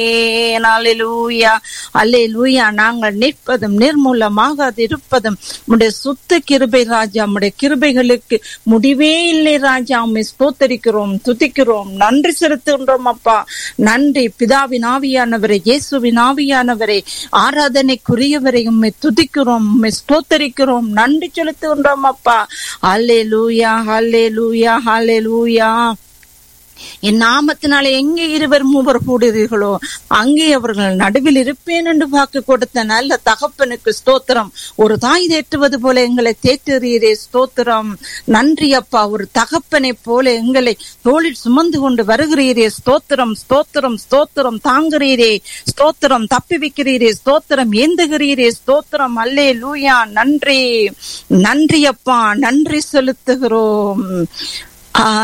அல்லேலூயா அல்லேலூயா நாங்கள் நிற்பதும் நிர்மூலமாகாதிருப்பதும் உடைய சுத்த கிருபை ராஜா உடைய கிருபைகளுக்கு முடிவே இல்லை ராஜா உம்மை ஸ்தோத்தரிக்கிறோம் துதிக்கிறோம் நன்றி செலுத்துகின்றோம் அப்பா நன்றி பிதாவின் ஆவியானவரே இயேசுவின் ஆவியானவரே ஆராதனைக்குரியவரை உம்மை துதிக்கிறோம் உம்மை ஸ்தோத்தரிக்கிறோம் நன்றி செலுத்துகின்றோம் அப்பா அல்லே லூயா ஹல்லே லூயா ஹல்லே லூயா என் நாமத்தினாலே எங்கே இருவர் மூவர் கூடுவீர்களோ அங்கே அவர்கள் நடுவில் இருப்பேன் என்று வாக்கு கொடுத்த நல்ல தகப்பனுக்கு ஸ்தோத்திரம் ஒரு தாய் தேற்றுவது போல எங்களை தேற்றுகிறீரே ஸ்தோத்திரம் நன்றி அப்பா ஒரு தகப்பனை போல எங்களை தோளில் சுமந்து கொண்டு வருகிறீரே ஸ்தோத்திரம் ஸ்தோத்திரம் ஸ்தோத்திரம் தாங்குகிறீரே ஸ்தோத்திரம் தப்பி வைக்கிறீரே ஸ்தோத்திரம் ஏந்துகிறீரே ஸ்தோத்திரம் அல்லே லூயா நன்றி நன்றி அப்பா நன்றி செலுத்துகிறோம் ஆ